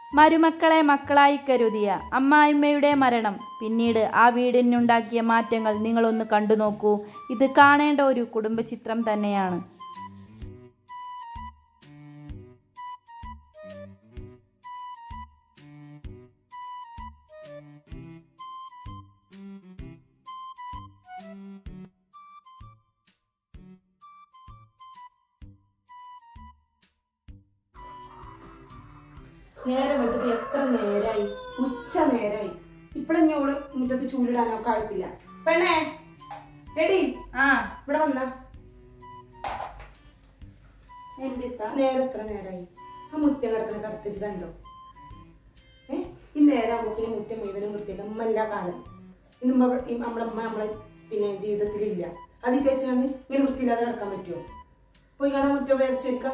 മരുമക്കളെ മക്കളായി കരുതിയ അമ്മായിമ്മയുടെ മരണം പിന്നീട് ആ വീടിനുണ്ടാക്കിയ മാറ്റങ്ങൾ നിങ്ങളൊന്ന് കണ്ടു നോക്കൂ ഇത് കാണേണ്ട ഒരു കുടുംബചിത്രം തന്നെയാണ് നേരം വെളുത്തിട്ട് എത്ര നേരായി ഉച്ച നേരായി ഇപ്പഴഞ്ഞോള് മുറ്റത്ത് ചൂലിടാനൊക്കെ ആയിട്ടില്ല പെണ്ണേ എടി ആ ഇവിടെ വന്ന എന്തിത്താ നേരം എത്ര നേരായി ആ മുറ്റം കിടക്കുന്ന കടത്തിച്ച് കണ്ടോ ഏ ഈ നേരാകുമ്പോക്കിന് മുറ്റം മുഴുവനും വൃത്തിയാക്കാം അമ്മ എല്ലാ കാലം ഇന്ന് നമ്മളമ്മ നമ്മളെ പിന്നെ ജീവിതത്തിലില്ല അത് ചേച്ചിയാണ് ഇങ്ങനെ വൃത്തിയില്ലാതെ കിടക്കാൻ പറ്റുമോ പോയി കാണാൻ മുറ്റം വേർച്ചെടുക്കാം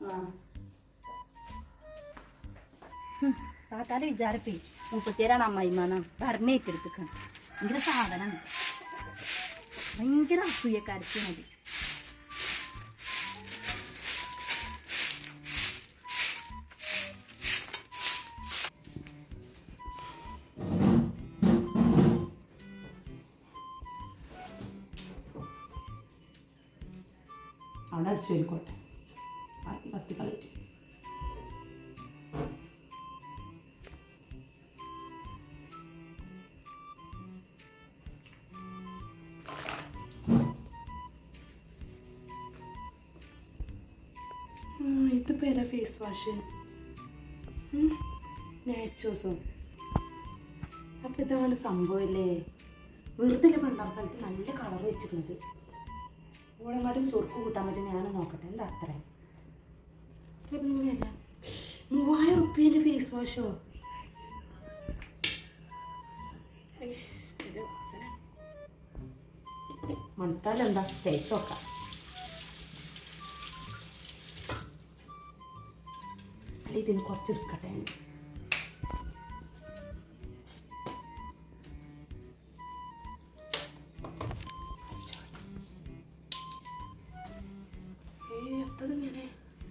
താത്താന്റെ വിചാരപ്പേ മുപ്പത്തിയേരാണ് അമ്മായിമാനാണ് ഭരണേറ്റെടുത്തിക്കാണ് ഭയങ്കര സാധനമാണ് ഭയങ്കര അസൂയക്കാരത്തി മതി അവിടെ അടിച്ചു പോയിക്കോട്ടെ പത്തി പത്തി കളിച്ചു ഇത് പേരാ ഫേസ് വാഷ് നാച്ചോസും അപ്പം ഇതാണ് സംഭവമല്ലേ വെറുതെ പണ്ടാക്കാലത്ത് നല്ല കളർ വെച്ചിരിക്കുന്നത് ഓളെങ്ങാട്ടും ചൊറുക്ക് കൂട്ടാൻ പറ്റും ഞാൻ നോക്കട്ടെ എന്താ അത്ര എത്ര വില മൂവായിരം റുപ്യേൻ്റെ ഫേസ് വാഷോ മണത്താലെന്താ തേച്ച് നോക്കാം അല്ല ഇതിന് കുറച്ച് എടുക്കട്ടെ ഏയ് എത്തതിങ്ങനെ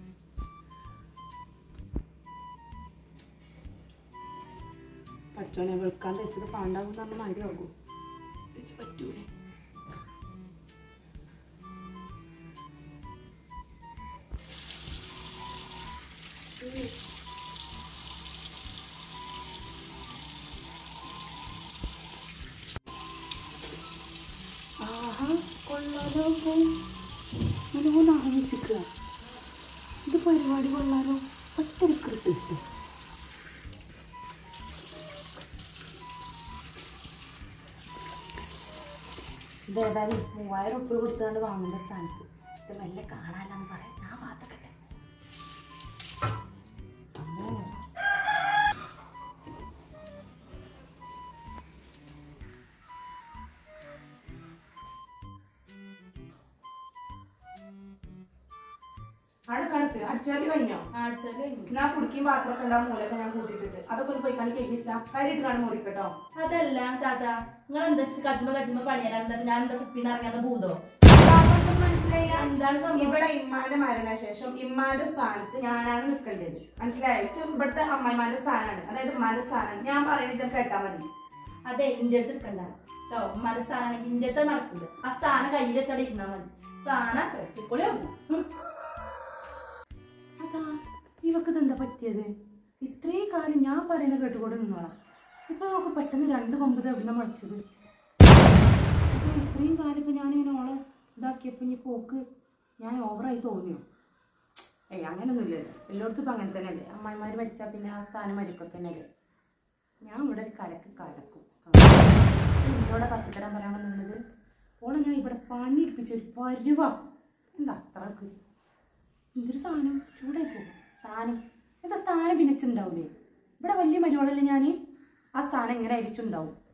പഠിച്ചോനെ വെളുക്കാൻ തെച്ചത് പാണ്ടാവും പറഞ്ഞ മാതിരി ആകും തെച്ച് പറ്റൂലേ ഏയ്. ആഹാ കൊള്ളാലോ മനോന്ന് ആരംഭിച്ചിക്കുക ഇത് പരിപാടി കൊള്ളാലോ ഒറ്റടിക്കിട്ട് ഇട്ടു ഇതേതായാലും മൂവായിരം ഉപ്പ് കൊടുത്തുകൊണ്ട് വാങ്ങേണ്ട സ്ഥാനത്ത് ഇത് മെല്ലെ കാണാനെന്ന് പറയാം ഞാൻ പാത്തക്കട്ടെ അങ്ങനെ അവിടെ കണക്ക് അടിച്ചാല് കഴിഞ്ഞോ ഞാൻ കുടിക്കും പാത്രമൊക്കെ ഉണ്ടാവും മൂലൊക്കെ ഞാൻ കൂട്ടിയിട്ടുണ്ട് അതൊക്കെ ഒന്ന് പോയി കണി കഴിച്ചാ കരിയിട്ട് കാണും മുറിക്കട്ടോ അതല്ല ചാത്ത നിങ്ങൾ എന്താ കജുമ കജുമ പണിയാൻ ഞാൻ എന്താ കുപ്പിന്ന് ഇറങ്ങിയ ഭൂതോ മനസ്സിലായില്ല എന്താണ് സംഭവം? ഇവിടെ ഇമ്മാന്റെ മരണശേഷം ഇമ്മാന്റെ സ്ഥാനത്ത് ഞാനാണ് നിൽക്കേണ്ടത് മനസ്സിലായോ ഇച്ച് ഇവിടുത്തെ അമ്മായിമാന്റെ സ്ഥാനമാണ് അതായത് ഉമ്മാന്റെ സ്ഥാനമാണ് ഞാൻ പറയുന്നത് ഇജ്ജ് കേട്ടാ മതി അതെ ഇന്റെ അടുത്ത് എടുക്കണ്ട കേട്ടോ ഉമ്മാന്റെ സ്ഥാനാണെങ്കിൽ ഇന്റെ അടുത്ത് നടക്കില്ല ആ സ്ഥാനം കയ്യിൽ വെച്ചവിടെ ഇരുന്നാ മതി സ്ഥാനം കെട്ടിപ്പൊളി അതാ ഇവക്ക് ഇതെന്താ പറ്റിയത് ഇത്രയും കാലം ഞാൻ പറയുന്ന കേട്ടുകൂടെ നിന്നോളാം ഇപ്പൊ നമുക്ക് പെട്ടെന്ന് രണ്ട് കൊമ്പ് എവിടുന്ന മുളച്ചത് ഇപ്പൊ ഇത്രയും കാലം ഇപ്പൊ ഞാനിങ്ങനെ ഓളെ ഇതാക്കിയപ്പോ ഇനി പോക്ക് ഞാൻ ഓവറായി തോന്നിയോ ഏയ് അങ്ങനൊന്നുമില്ലല്ലോ എല്ലായിടത്തും ഇപ്പം അങ്ങനെ തന്നെയല്ലേ അമ്മായിമാർ മരിച്ചാൽ പിന്നെ ആ സ്ഥാനം മരിക്കൊക്കെ തന്നെയല്ലേ ഞാൻ ഇവിടെ ഒരു കലക്ക് കലക്കും എന്നോടെ പത്തിത്തരം പറയാൻ വന്നത് ഓളെ ഞാൻ ഇവിടെ പണി എടുപ്പിച്ച ഒരു പരുവ എന്താ അത്രക്ക് എന്തൊരു സാധനം ചൂടായി പോകും സ്ഥാനം എന്താ സ്ഥാനം പിന്നച്ചുണ്ടാവൂലേ ഇവിടെ വലിയ മരുവളല്ലേ ഞാൻ ആ സ്ഥാനം എങ്ങനെ അരിച്ചുണ്ടാവും